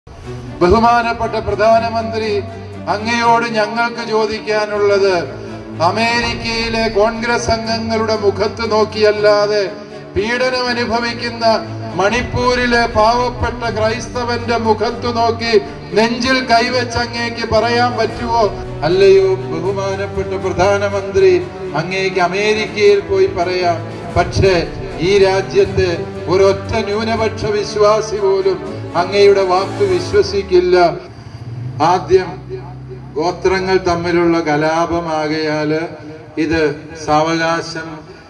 ബഹുമാനപ്പെട്ട പ്രധാനമന്ത്രി അങ്ങയോട് ഞങ്ങൾക്ക് ചോദിക്കാനുള്ളത് അമേരിക്കയിലെ കോൺഗ്രസ് അംഗങ്ങളുടെ മുഖത്ത് നോക്കിയല്ലാതെ പീഡനം അനുഭവിക്കുന്ന മണിപ്പൂരിലെ പാവപ്പെട്ട ക്രൈസ്തവന്റെ മുഖത്തു നോക്കി നെഞ്ചിൽ കൈവച്ച് അങ്ങേക്ക് പറയാൻ പറ്റുമോ അല്ലയോ ബഹുമാനപ്പെട്ട പ്രധാനമന്ത്രി അങ്ങേക്ക് അമേരിക്കയിൽ പോയി പറയാം പക്ഷേ ഈ രാജ്യത്തെ ഒരൊറ്റ ന്യൂനപക്ഷ വിശ്വാസി പോലും അങ്ങയുടെ വാക്ക് വിശ്വസിക്കില്ല ആദ്യം ഗോത്രങ്ങൾ തമ്മിലുള്ള കലാപമാകയാല് ഇത് സാവകാശം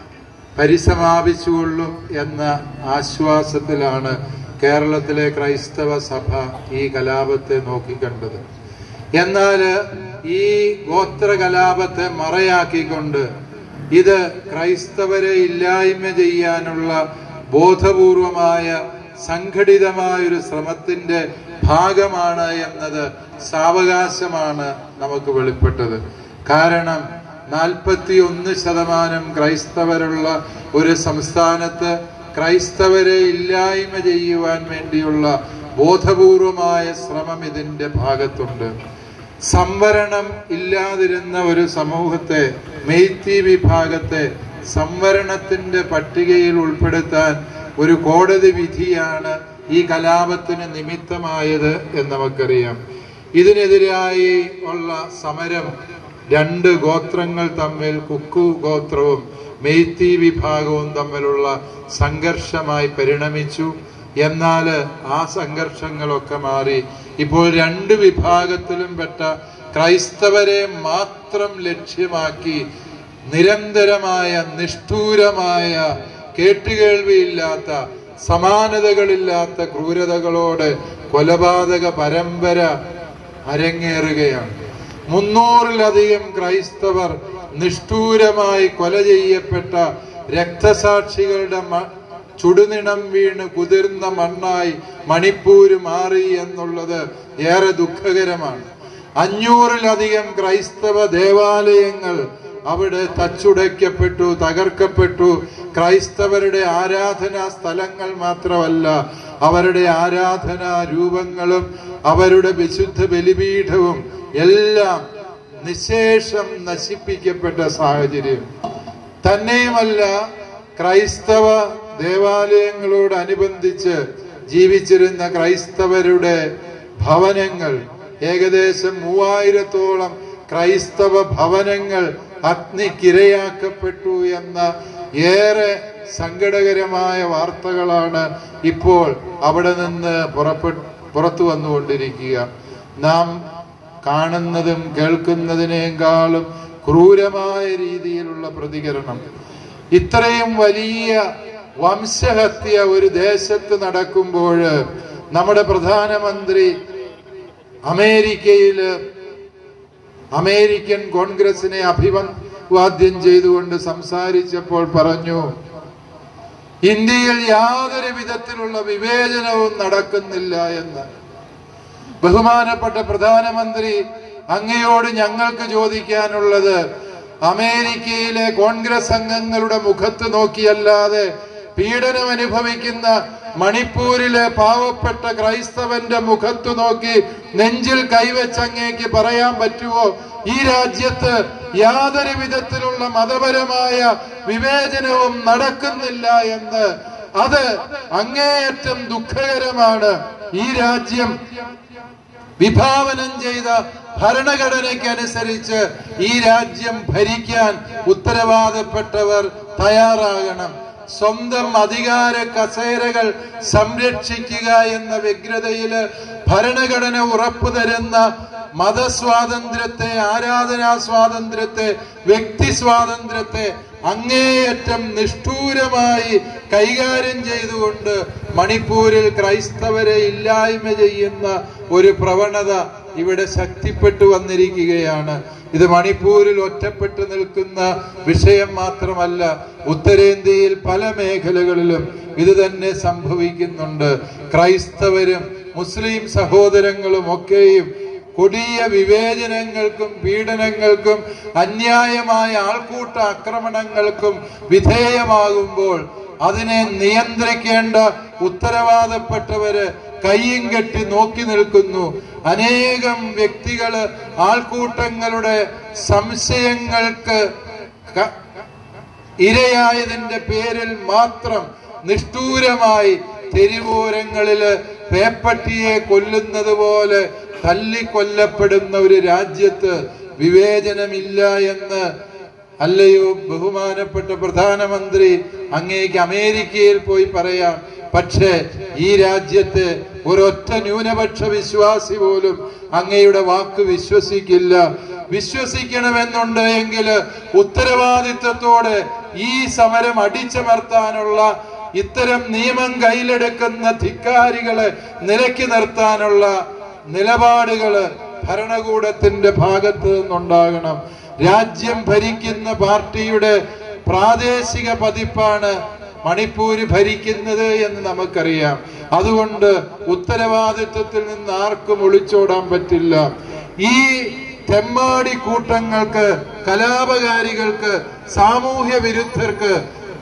പരിസമാപിച്ചുകൊള്ളും എന്ന ആശ്വാസത്തിലാണ് കേരളത്തിലെ ക്രൈസ്തവ സഭ ഈ കലാപത്തെ നോക്കിക്കണ്ടത് എന്നാൽ ഈ ഗോത്ര കലാപത്തെ മറയാക്കിക്കൊണ്ട് ഇത് ക്രൈസ്തവരെ ഇല്ലായ്മ ചെയ്യാനുള്ള ബോധപൂർവമായ സംഘടിതമായ ഒരു ശ്രമത്തിന്റെ ഭാഗമാണ് എന്നത് സാവകാശമാണ് നമുക്ക് വെളിപ്പെട്ടത് കാരണം നാൽപ്പത്തി ഒന്ന് ശതമാനം ക്രൈസ്തവരുള്ള ഒരു സംസ്ഥാനത്ത് ക്രൈസ്തവരെ ഇല്ലായ്മ ചെയ്യുവാൻ വേണ്ടിയുള്ള ബോധപൂർവമായ ശ്രമം ഇതിന്റെ ഭാഗത്തുണ്ട് സംവരണം ഇല്ലാതിരുന്ന ഒരു സമൂഹത്തെ മെയ്ത്തി വിഭാഗത്തെ സംവരണത്തിന്റെ പട്ടികയിൽ ഉൾപ്പെടുത്താൻ ഒരു കോടതി വിധിയാണ് ഈ കലാപത്തിന് നിമിത്തമായത് എന്ന് നമുക്കറിയാം ഇതിനെതിരായി ഉള്ള സമരം രണ്ട് ഗോത്രങ്ങൾ തമ്മിൽ കുക്കു ഗോത്രവും മെയ്ത്തി വിഭാഗവും തമ്മിലുള്ള സംഘർഷമായി പരിണമിച്ചു എന്നാൽ ആ സംഘർഷങ്ങളൊക്കെ മാറി ഇപ്പോൾ രണ്ട് വിഭാഗത്തിലും പെട്ട ക്രൈസ്തവരെ മാത്രം ലക്ഷ്യമാക്കി നിരന്തരമായ നിഷ്ഠൂരമായ കേട്ടുകേൾവിയില്ലാത്ത സമാനതകളില്ലാത്ത ക്രൂരതകളോട് കൊലപാതക പരമ്പര അരങ്ങേറുകയാണ് മുന്നൂറിലധികം ക്രൈസ്തവർ നിഷ്ഠൂരമായി കൊല ചെയ്യപ്പെട്ട രക്തസാക്ഷികളുടെ മ- ചുടുനിണം വീണ് കുതിർന്ന മണ്ണായി മണിപ്പൂര് മാറി എന്നുള്ളത് ഏറെ ദുഃഖകരമാണ് അഞ്ഞൂറിലധികം ക്രൈസ്തവ ദേവാലയങ്ങൾ അവിടെ തച്ചുടയ്ക്കപ്പെട്ടു തകർക്കപ്പെട്ടു ക്രൈസ്തവരുടെ ആരാധനാ സ്ഥലങ്ങൾ മാത്രമല്ല അവരുടെ ആരാധനാ രൂപങ്ങളും അവരുടെ വിശുദ്ധ ബലിപീഠവും എല്ലാം നിശേഷം നശിപ്പിക്കപ്പെട്ട സാഹചര്യം തന്നെയുമല്ല ക്രൈസ്തവ ദേവാലയങ്ങളോടനുബന്ധിച്ച് ജീവിച്ചിരുന്ന ക്രൈസ്തവരുടെ ഭവനങ്ങൾ ഏകദേശം മൂവായിരത്തോളം ക്രൈസ്തവ ഭവനങ്ങൾ അഗ്നിക്കിരയാക്കപ്പെട്ടു എന്ന ഏറെ സങ്കടകരമായ വാർത്തകളാണ് ഇപ്പോൾ അവിടെ നിന്ന് പുറപ്പെ പുറത്തു വന്നുകൊണ്ടിരിക്കുക നാം കാണുന്നതും കേൾക്കുന്നതിനേക്കാളും ക്രൂരമായ രീതിയിലുള്ള പ്രതികരണം ഇത്രയും വലിയ വംശഹത്യ ഒരു ദേശത്ത് നടക്കുമ്പോൾ നമ്മുടെ പ്രധാനമന്ത്രി അമേരിക്കയില് അമേരിക്കൻ കോൺഗ്രസിനെ അഭിവാദ്യം ചെയ്തുകൊണ്ട് സംസാരിച്ചപ്പോൾ പറഞ്ഞു ഇന്ത്യയിൽ യാതൊരു വിധത്തിലുള്ള വിവേചനവും നടക്കുന്നില്ല എന്ന് ബഹുമാനപ്പെട്ട പ്രധാനമന്ത്രി അങ്ങയോട് ഞങ്ങൾക്ക് ചോദിക്കാനുള്ളത് അമേരിക്കയിലെ കോൺഗ്രസ് അംഗങ്ങളുടെ മുഖത്ത് നോക്കിയല്ലാതെ പീഡനം അനുഭവിക്കുന്ന മണിപ്പൂരിലെ പാവപ്പെട്ട ക്രൈസ്തവന്റെ മുഖത്തു നോക്കി നെഞ്ചിൽ കൈവച്ച് അങ്ങേക്ക് പറയാൻ പറ്റുമോ ഈ രാജ്യത്ത് യാതൊരു വിധത്തിലുള്ള മതപരമായ വിവേചനവും നടക്കുന്നില്ല എന്ന് അത് അങ്ങേയറ്റം ദുഃഖകരമാണ് ഈ രാജ്യം വിഭാവനം ചെയ്ത ഭരണഘടനയ്ക്കനുസരിച്ച് ഈ രാജ്യം ഭരിക്കാൻ ഉത്തരവാദപ്പെട്ടവർ തയ്യാറാകണം സ്വന്തം അധികാര കസേരകൾ സംരക്ഷിക്കുക എന്ന വ്യഗ്രതയില് ഭരണഘടന ഉറപ്പു തരുന്ന മതസ്വാതന്ത്ര്യത്തെ ആരാധനാ സ്വാതന്ത്ര്യത്തെ വ്യക്തി സ്വാതന്ത്ര്യത്തെ അങ്ങേയറ്റം നിഷ്ഠൂരമായി കൈകാര്യം ചെയ്തുകൊണ്ട് മണിപ്പൂരിൽ ക്രൈസ്തവരെ ഇല്ലായ്മ ചെയ്യുന്ന ഒരു പ്രവണത ഇവിടെ ശക്തിപ്പെട്ടു വന്നിരിക്കുകയാണ് ഇത് മണിപ്പൂരിൽ ഒറ്റപ്പെട്ടു നിൽക്കുന്ന വിഷയം മാത്രമല്ല ഉത്തരേന്ത്യയിൽ പല മേഖലകളിലും ഇത് തന്നെ സംഭവിക്കുന്നുണ്ട് ക്രൈസ്തവരും മുസ്ലിം സഹോദരങ്ങളും ഒക്കെയും കൊടിയ വിവേചനങ്ങൾക്കും പീഡനങ്ങൾക്കും അന്യായമായ ആൾക്കൂട്ട ആക്രമണങ്ങൾക്കും വിധേയമാകുമ്പോൾ അതിനെ നിയന്ത്രിക്കേണ്ട ഉത്തരവാദപ്പെട്ടവര് കയ്യും കെട്ടി നോക്കി നിൽക്കുന്നു അനേകം വ്യക്തികള് ആൾക്കൂട്ടങ്ങളുടെ സംശയങ്ങൾക്ക് ക- ഇരയായതിന്റെ പേരിൽ മാത്രം നിഷ്ഠൂരമായി തെരുവോരങ്ങളില് പേപ്പട്ടിയെ കൊല്ലുന്നത് പോലെ തല്ലിക്കൊല്ലപ്പെടുന്ന ഒരു രാജ്യത്ത് വിവേചനമില്ല എന്ന് അല്ലയോ ബഹുമാനപ്പെട്ട പ്രധാനമന്ത്രി അങ്ങേക്ക് അമേരിക്കയിൽ പോയി പറയാം പക്ഷേ ഈ രാജ്യത്തെ ഒരൊറ്റ ന്യൂനപക്ഷ വിശ്വാസി പോലും അങ്ങയുടെ വാക്ക് വിശ്വസിക്കില്ല വിശ്വസിക്കണമെന്നുണ്ട് എങ്കിൽ ഉത്തരവാദിത്വത്തോടെ ഈ സമരം അടിച്ചമർത്താനുള്ള ഇത്തരം നിയമം കയ്യിലെടുക്കുന്ന ധിക്കാരികളെ നിലയ്ക്ക് നിർത്താനുള്ള നിലപാടുകള് ഭരണകൂടത്തിന്റെ ഭാഗത്ത് നിന്നുണ്ടാകണം രാജ്യം ഭരിക്കുന്ന പാർട്ടിയുടെ പ്രാദേശിക പതിപ്പാണ് മണിപ്പൂര് ഭരിക്കുന്നത് എന്ന് നമുക്കറിയാം അതുകൊണ്ട് ഉത്തരവാദിത്വത്തിൽ നിന്ന് ആർക്കും ഒളിച്ചോടാൻ പറ്റില്ല ഈ തെമ്മാടി കൂട്ടങ്ങൾക്ക് കലാപകാരികൾക്ക് സാമൂഹ്യ വിരുദ്ധർക്ക്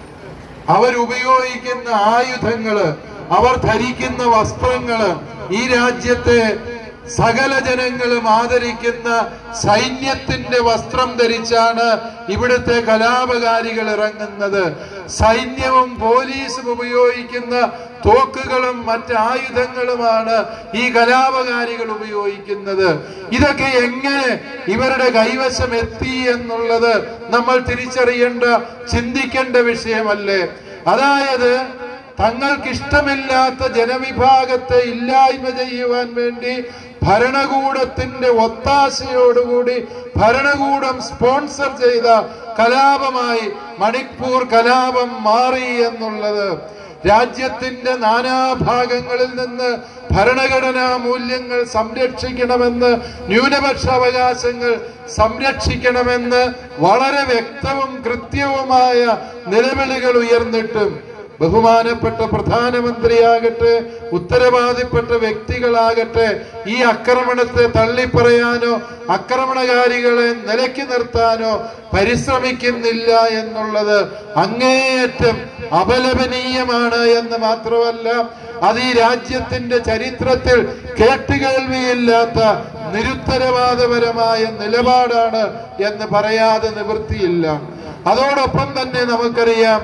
അവരുപയോഗിക്കുന്ന ആയുധങ്ങള് അവർ ധരിക്കുന്ന വസ്ത്രങ്ങള് ഈ രാജ്യത്തെ സകല ജനങ്ങളും ആദരിക്കുന്ന സൈന്യത്തിന്റെ വസ്ത്രം ധരിച്ചാണ് ഇവിടുത്തെ കലാപകാരികൾ ഇറങ്ങുന്നത് സൈന്യവും പോലീസും ഉപയോഗിക്കുന്ന തോക്കുകളും മറ്റ് ആയുധങ്ങളുമാണ് ഈ കലാപകാരികൾ ഉപയോഗിക്കുന്നത് ഇതൊക്കെ എങ്ങനെ ഇവരുടെ കൈവശം എത്തി എന്നുള്ളത് നമ്മൾ തിരിച്ചറിയേണ്ട ചിന്തിക്കേണ്ട വിഷയമല്ലേ അതായത് തങ്ങൾക്കിഷ്ടമില്ലാത്ത ജനവിഭാഗത്തെ ഇല്ലായ്മ ചെയ്യുവാൻ വേണ്ടി ഭരണകൂടത്തിന്റെ ഒത്താശയോടുകൂടി ഭരണകൂടം സ്പോൺസർ ചെയ്ത കലാപമായി മണിപ്പൂർ കലാപം മാറി എന്നുള്ളത് രാജ്യത്തിന്റെ നാനാഭാഗങ്ങളിൽ നിന്ന് ഭരണഘടനാ മൂല്യങ്ങൾ സംരക്ഷിക്കണമെന്ന് ന്യൂനപക്ഷ അവകാശങ്ങൾ സംരക്ഷിക്കണമെന്ന് വളരെ വ്യക്തവും കൃത്യവുമായ നിലവിളികൾ ഉയർന്നിട്ടും ബഹുമാനപ്പെട്ട പ്രധാനമന്ത്രിയാകട്ടെ ഉത്തരവാദിപ്പെട്ട വ്യക്തികളാകട്ടെ ഈ ആക്രമണത്തെ തള്ളിപ്പറയാനോ ആക്രമണകാരികളെ നിലയ്ക്ക് നിർത്താനോ പരിശ്രമിക്കുന്നില്ല എന്നുള്ളത് അങ്ങേയറ്റം അപലപനീയമാണ് എന്ന് മാത്രമല്ല അത് ഈ രാജ്യത്തിന്റെ ചരിത്രത്തിൽ കേട്ടുകേൾവിയില്ലാത്ത നിരുത്തരവാദപരമായ നിലപാടാണ് എന്ന് പറയാതെ നിവൃത്തിയില്ല അതോടൊപ്പം തന്നെ നമുക്കറിയാം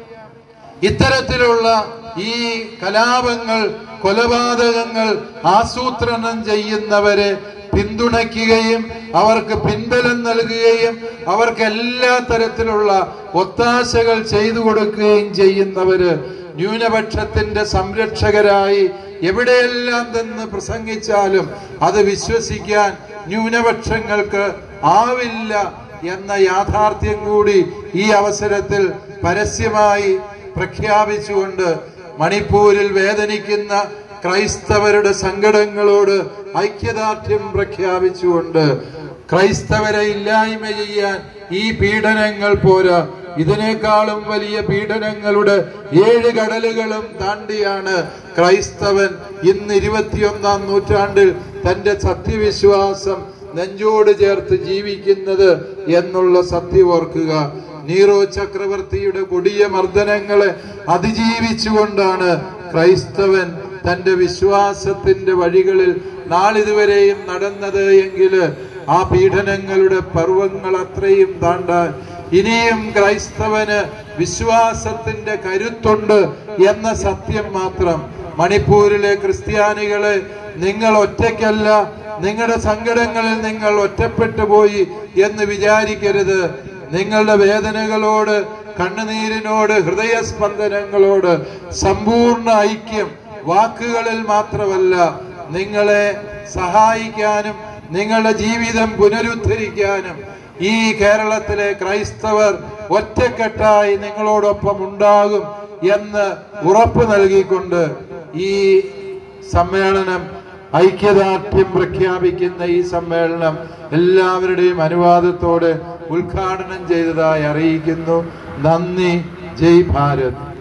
ഇത്തരത്തിലുള്ള ഈ കലാപങ്ങൾ കൊലപാതകങ്ങൾ ആസൂത്രണം ചെയ്യുന്നവരെ പിന്തുണയ്ക്കുകയും അവർക്ക് പിൻബലം നൽകുകയും അവർക്ക് എല്ലാ തരത്തിലുള്ള ഒത്താശകൾ ചെയ്തു കൊടുക്കുകയും ചെയ്യുന്നവര് ന്യൂനപക്ഷത്തിന്റെ സംരക്ഷകരായി എവിടെയെല്ലാം നിന്ന് പ്രസംഗിച്ചാലും അത് വിശ്വസിക്കാൻ ന്യൂനപക്ഷങ്ങൾക്ക് ആവില്ല എന്ന യാഥാർത്ഥ്യം കൂടി ഈ അവസരത്തിൽ പരസ്യമായി പ്രഖ്യാപിച്ചുകൊണ്ട് മണിപ്പൂരിൽ വേദനിക്കുന്ന ക്രൈസ്തവരുടെ സങ്കടങ്ങളോട് ഐക്യദാർഢ്യം പ്രഖ്യാപിച്ചുകൊണ്ട് ക്രൈസ്തവരെ ഇല്ലായ്മ ചെയ്യാൻ ഈ പീഡനങ്ങൾ പോരാ ഇതിനേക്കാളും വലിയ പീഡനങ്ങളുടെ ഏഴ് കടലുകളും താണ്ടിയാണ് ക്രൈസ്തവൻ ഇന്ന് ഇരുപത്തിയൊന്നാം നൂറ്റാണ്ടിൽ തന്റെ സത്യവിശ്വാസം നെഞ്ചോട് ചേർത്ത് ജീവിക്കുന്നത് എന്നുള്ള സത്യം ഓർക്കുക നീറോ ചക്രവർത്തിയുടെ കൊടിയ മർദ്ദനങ്ങളെ അതിജീവിച്ചുകൊണ്ടാണ് ക്രൈസ്തവൻ തന്റെ വിശ്വാസത്തിന്റെ വഴികളിൽ നാളിതുവരെയും നടന്നത് എങ്കിൽ ആ പീഡനങ്ങളുടെ പർവങ്ങൾ അത്രയും താണ്ടാൻ ഇനിയും ക്രൈസ്തവന് വിശ്വാസത്തിന്റെ കരുത്തുണ്ട് എന്ന സത്യം മാത്രം മണിപ്പൂരിലെ ക്രിസ്ത്യാനികളെ നിങ്ങൾ ഒറ്റയ്ക്കല്ല നിങ്ങളുടെ സങ്കടങ്ങളിൽ നിങ്ങൾ ഒറ്റപ്പെട്ടു പോയി എന്ന് വിചാരിക്കരുത് നിങ്ങളുടെ വേദനകളോട് കണ്ണുനീരിനോട് ഹൃദയസ്പന്ദനങ്ങളോട് സമ്പൂർണ്ണ ഐക്യം വാക്കുകളിൽ മാത്രമല്ല നിങ്ങളെ സഹായിക്കാനും നിങ്ങളുടെ ജീവിതം പുനരുദ്ധരിക്കാനും ഈ കേരളത്തിലെ ക്രൈസ്തവർ ഒറ്റക്കെട്ടായി നിങ്ങളോടൊപ്പം ഉണ്ടാകും എന്ന് ഉറപ്പ് നൽകിക്കൊണ്ട് ഈ സമ്മേളനം ഐക്യദാർഢ്യം പ്രഖ്യാപിക്കുന്ന ഈ സമ്മേളനം എല്ലാവരുടെയും അനുവാദത്തോടെ ഉദ്ഘാടനം ചെയ്തതായി അറിയിക്കുന്നു നന്ദി ജയ് ഭാരത്